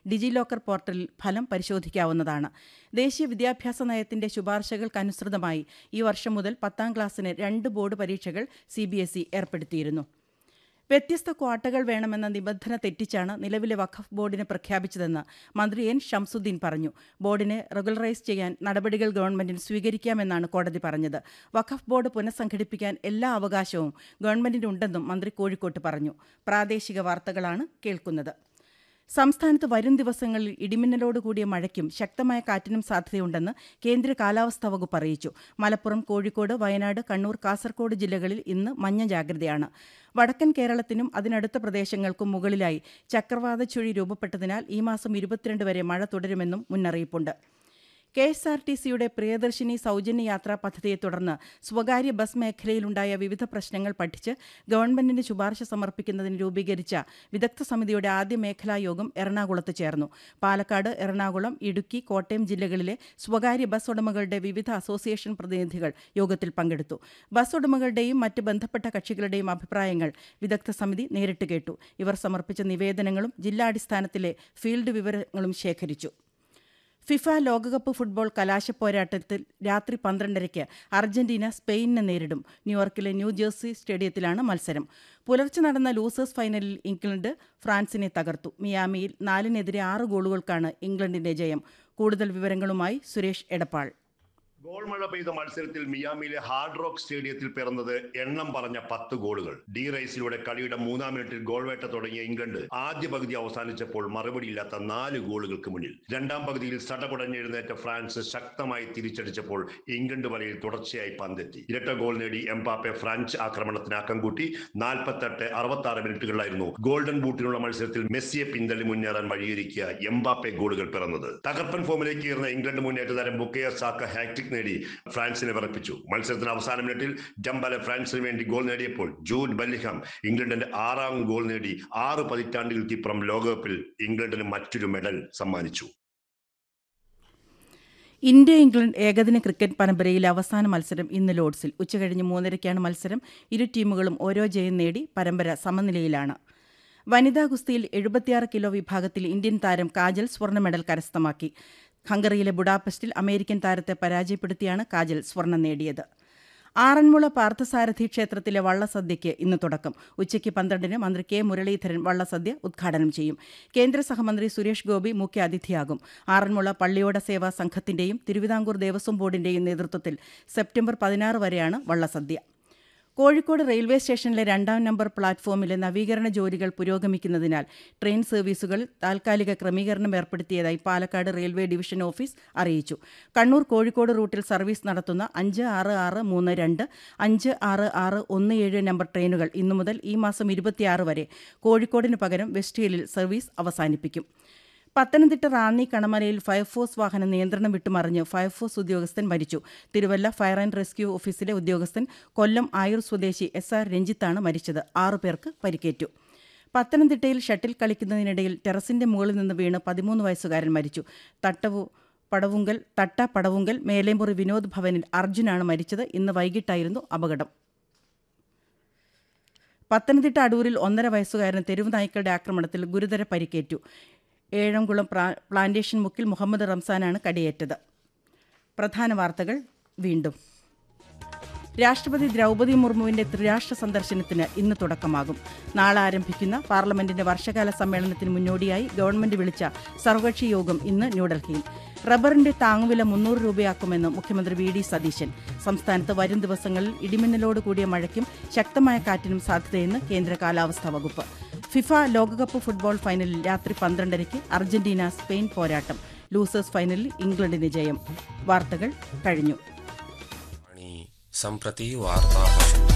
ഡിജി locker പോർട്ടലിൽ ഫലം പരിശോധിക്കാവുന്നതാണ് ദേശീയ വിദ്യാഭ്യാസ നയത്തിന്റെ ശുപാർശകൾക്കനുസൃതമായി ഈ വർഷം മുതൽ പത്താം ക്ലാസ്സിന് രണ്ട് ബോർഡ് പരീക്ഷകൾ സി ബി എസ് ഇ ഏർപ്പെടുത്തിയിരുന്നു വ്യത്യസ്ത ക്വാട്ടകൾ വേണമെന്ന നിബന്ധന തെറ്റിച്ചാണ് നിലവിലെ വഖഫ് ബോർഡിനെ പ്രഖ്യാപിച്ചതെന്ന് മന്ത്രി എൻ ഷംസുദ്ദീൻ പറഞ്ഞു ബോർഡിനെ റെഗുലറൈസ് ചെയ്യാൻ നടപടികൾ ഗവൺമെന്റിന് സ്വീകരിക്കാമെന്നാണ് കോടതി പറഞ്ഞത് വഖഫ് ബോർഡ് പുനഃസംഘടിപ്പിക്കാൻ എല്ലാ അവകാശവും ഗവൺമെന്റിനുണ്ടെന്നും മന്ത്രി കോഴിക്കോട്ട് പറഞ്ഞു പ്രാദേശിക വാർത്തകളാണ് കേൾക്കുന്നത് സംസ്ഥാനത്ത് വരും ദിവസങ്ങളിൽ ഇടിമിന്നലോട് കൂടിയ മഴയ്ക്കും ശക്തമായ കാറ്റിനും സാധ്യതയുണ്ടെന്ന് കേന്ദ്ര കാലാവസ്ഥാ വകുപ്പ് അറിയിച്ചു മലപ്പുറം കോഴിക്കോട് വയനാട് കണ്ണൂർ കാസർഗോഡ് ജില്ലകളിൽ ഇന്ന് മഞ്ഞ ജാഗ്രതയാണ് വടക്കൻ കേരളത്തിനും അതിനടുത്ത പ്രദേശങ്ങൾക്കും മുകളിലായി ചക്രവാത ചുഴി രൂപപ്പെട്ടതിനാൽ ഈ മാസം ഇരുപത്തിരണ്ട് വരെ മഴ തുടരുമെന്നും മുന്നറിയിപ്പുണ്ട് കെ എസ് ആർ ടി സിയുടെ പ്രിയദർശിനി സൗജന്യ യാത്രാ പദ്ധതിയെ തുടർന്ന് സ്വകാര്യ ബസ് മേഖലയിലുണ്ടായ വിവിധ പ്രശ്നങ്ങൾ പഠിച്ച് ഗവൺമെന്റിന് ശുപാർശ സമർപ്പിക്കുന്നതിന് രൂപീകരിച്ച വിദഗ്ധ സമിതിയുടെ ആദ്യ മേഖലാ യോഗം എറണാകുളത്ത് ചേർന്നു പാലക്കാട് എറണാകുളം ഇടുക്കി കോട്ടയം ജില്ലകളിലെ സ്വകാര്യ ബസ് ഉടമകളുടെ വിവിധ അസോസിയേഷൻ പ്രതിനിധികൾ യോഗത്തിൽ പങ്കെടുത്തു ബസ് ഉടമകളുടെയും മറ്റ് ബന്ധപ്പെട്ട കക്ഷികളുടെയും അഭിപ്രായങ്ങൾ വിദഗ്ധ സമിതി നേരിട്ട് കേട്ടു ഇവർ സമർപ്പിച്ച നിവേദനങ്ങളും ജില്ലാടിസ്ഥാനത്തിലെ ഫീൽഡ് വിവരങ്ങളും ശേഖരിച്ചു ഫിഫ ലോകകപ്പ് ഫുട്ബോൾ കലാശപ്പോരാട്ടത്തിൽ രാത്രി പന്ത്രണ്ടരയ്ക്ക് അർജന്റീന സ്പെയിനിനെ നേരിടും ന്യൂയോർക്കിലെ ന്യൂജേഴ്സി സ്റ്റേഡിയത്തിലാണ് മത്സരം പുലർച്ചെ നടന്ന ലൂസേഴ്സ് ഫൈനലിൽ ഇംഗ്ലണ്ട് ഫ്രാൻസിനെ തകർത്തു മിയാമിയിൽ നാലിനെതിരെ ആറ് ഗോളുകൾക്കാണ് ഇംഗ്ലണ്ടിന്റെ ജയം കൂടുതൽ വിവരങ്ങളുമായി സുരേഷ് എടപ്പാൾ ഗോൾ മഴ പെയ്ത മത്സരത്തിൽ മിയാമിയിലെ ഹാർഡ് റോക്ക് സ്റ്റേഡിയത്തിൽ പിറന്നത് എണ്ണം പറഞ്ഞ പത്ത് ഗോളുകൾ ഡി റൈസിലൂടെ കളിയുടെ മൂന്നാം മിനിറ്റിൽ ഗോൾ വേട്ട തുടങ്ങിയ ഇംഗ്ലണ്ട് ആദ്യ പകുതി അവസാനിച്ചപ്പോൾ മറുപടിയില്ലാത്ത നാല് ഗോളുകൾക്ക് മുന്നിൽ രണ്ടാം പകുതിയിൽ സടകുടഞ്ഞെഴുന്നേറ്റ ഫ്രാൻസ് ശക്തമായി തിരിച്ചടിച്ചപ്പോൾ ഇംഗ്ലണ്ട് വലയിൽ തുടർച്ചയായി പന്തെത്തി ഇരട്ട ഗോൾ നേടി എംപാപ്പെ ഫ്രഞ്ച് ആക്രമണത്തിന് അക്കം കൂട്ടി നാൽപ്പത്തെട്ട് അറുപത്തി ആറ് മിനിറ്റുകളിലായിരുന്നു ഗോൾഡൻ ബൂട്ടിനുള്ള മത്സരത്തിൽ മെസ്സിയെ പിന്തള്ളി മുന്നേറാൻ വഴിയൊരുക്കിയ എംബാപ്പെ ഗോളുകൾ പിറന്നത് തകർപ്പൻ ഫോമിലേക്ക് കയറുന്ന ഇംഗ്ലണ്ട് മുന്നേറ്റ താരം ബുക്കയ സാക്ക ഹാക്ടിക് നേടി ഫ്രാൻസിനെ വിറപ്പിച്ചു മത്സരത്തിന് അവസാന മിനിറ്റിൽ ജംബാലെ ഫ്രാൻസിന് വേണ്ടി ഗോൾ നേടിയപ്പോൾ ജൂഡ് ബല്ലിഹാം ഇംഗ്ലണ്ടിന്റെ ആറാം ഗോൾ നേടി ആറ് പതിറ്റാണ്ടുകൾക്കിപ്പുറം ലോകകപ്പിൽ ഇംഗ്ലണ്ടിന് മറ്റൊരു മെഡൽ സമ്മാനിച്ചു ഇന്ത്യ ഇംഗ്ലണ്ട് ഏകദിന ക്രിക്കറ്റ് പരമ്പരയിൽ അവസാന മത്സരം ഇന്ന് ലോർഡ്സിൽ ഉച്ചകഴിഞ്ഞ് മൂന്നരയ്ക്കാണ് മത്സരം ഇരു ടീമുകളും ഓരോ ജയം നേടി പരമ്പര സമനിലയിലാണ് വനിതാ ഗുസ്തിയിൽ എഴുപത്തിയാറ് കിലോ വിഭാഗത്തിൽ ഇന്ത്യൻ താരം കാജൽ സ്വർണ്ണ മെഡൽ കരസ്ഥമാക്കി ഹംഗറിയിലെ ബുഡാപെസ്റ്റിൽ അമേരിക്കൻ താരത്തെ പരാജയപ്പെടുത്തിയാണ് കാജൽ സ്വർണം നേടിയത് ആറന്മുള പാർത്ഥസാരഥി ക്ഷേത്രത്തിലെ വള്ളസദ്യയ്ക്ക് ഇന്ന് തുടക്കം ഉച്ചയ്ക്ക് പന്ത്രണ്ടിന് മന്ത്രി കെ മുരളീധരൻ വള്ളസദ്യ ഉദ്ഘാടനം ചെയ്യും കേന്ദ്ര സഹമന്ത്രി സുരേഷ് ഗോപി മുഖ്യ അതിഥിയാകും ആറന്മുള പള്ളിയോട സേവാ സംഘത്തിന്റെയും തിരുവിതാംകൂർ ദേവസ്വം ബോർഡിന്റെയും നേതൃത്വത്തിൽ സെപ്റ്റംബർ പതിനാറ് വരെയാണ് വള്ളസദ്യ കോഴിക്കോട് റെയിൽവേ സ്റ്റേഷനിലെ രണ്ടാം നമ്പർ പ്ലാറ്റ്ഫോമിലെ നവീകരണ ജോലികൾ പുരോഗമിക്കുന്നതിനാൽ ട്രെയിൻ സർവീസുകൾ താൽക്കാലിക ക്രമീകരണം ഏർപ്പെടുത്തിയതായി പാലക്കാട് റെയിൽവേ ഡിവിഷൻ ഓഫീസ് അറിയിച്ചു കണ്ണൂർ കോഴിക്കോട് റൂട്ടിൽ സർവീസ് നടത്തുന്ന അഞ്ച് ആറ് ആറ് മൂന്ന് രണ്ട് അഞ്ച് ആറ് ആറ് ഒന്ന് ഏഴ് നമ്പർ ട്രെയിനുകൾ ഇന്നു മുതൽ ഈ മാസം ഇരുപത്തിയാറ് വരെ കോഴിക്കോടിന് പകരം വെസ്റ്റ് ഹില്ലിൽ സർവീസ് അവസാനിപ്പിക്കും പത്തനംതിട്ട റാന്നി കണമലയിൽ ഫയർഫോഴ്സ് വാഹനം നിയന്ത്രണം വിട്ടുമറിഞ്ഞ് ഫയർഫോഴ്സ് ഉദ്യോഗസ്ഥൻ മരിച്ചു തിരുവല്ല ഫയർ ആൻഡ് റെസ്ക്യൂ ഓഫീസിലെ ഉദ്യോഗസ്ഥൻ കൊല്ലം ആയൂർ സ്വദേശി എസ് ആർ രഞ്ജിത്താണ് മരിച്ചത് ആറുപേർക്ക് പരിക്കേറ്റു പത്തനംതിട്ടയിൽ ഷട്ടിൽ കളിക്കുന്നതിനിടയിൽ ടെറസിന്റെ മുകളിൽ നിന്ന് വീണ് പതിമൂന്ന് വയസ്സുകാരൻ മരിച്ചു തട്ടവു പടവുങ്കൽ തട്ട പടവുങ്കൽ മേലേമുറി വിനോദ് ഭവനിൽ അർജുനാണ് മരിച്ചത് ഇന്ന് വൈകിട്ടായിരുന്നു അപകടം പത്തനംതിട്ട അടൂരിൽ ഒന്നര വയസ്സുകാരൻ തെരുവ് നായ്ക്കളുടെ ആക്രമണത്തിൽ ഗുരുതര പരിക്കേറ്റു ഏഴംകുളം പ്ലാന്റേഷൻ മുക്കിൽ മുഹമ്മദ് റംസാനാണ് കടിയേറ്റത് പ്രധാന വാർത്തകൾ വീണ്ടും രാഷ്ട്രപതി ദ്രൗപദി മുർമുവിന്റെ ത്രിരാഷ്ട്ര സന്ദർശനത്തിന് ഇന്ന് തുടക്കമാകും നാളെ ആരംഭിക്കുന്ന പാർലമെന്റിന്റെ വർഷകാല സമ്മേളനത്തിന് മുന്നോടിയായി ഗവൺമെന്റ് വിളിച്ച സർവകക്ഷി യോഗം ഇന്ന് ന്യൂഡൽഹിയിൽ റബ്ബറിന്റെ താങ്ങുവില മുന്നൂറ് രൂപയാക്കുമെന്ന് മുഖ്യമന്ത്രി വി ഡി സതീശൻ സംസ്ഥാനത്ത് വരും ദിവസങ്ങളിൽ ഇടിമിന്നലോട് കൂടിയ മഴയ്ക്കും ശക്തമായ കാറ്റിനും സാധ്യതയെന്ന് കേന്ദ്ര കാലാവസ്ഥാ വകുപ്പ് ഫിഫ ലോകകപ്പ് ഫുട്ബോൾ ഫൈനലിൽ രാത്രി പന്ത്രണ്ടരയ്ക്ക് അർജന്റീന സ്പെയിൻ പോരാട്ടം ലൂസേഴ്സ് ഫൈനലിൽ ഇംഗ്ലണ്ടിന് ജയം വാർത്തകൾ കഴിഞ്ഞു सम्प्रति वार्ताः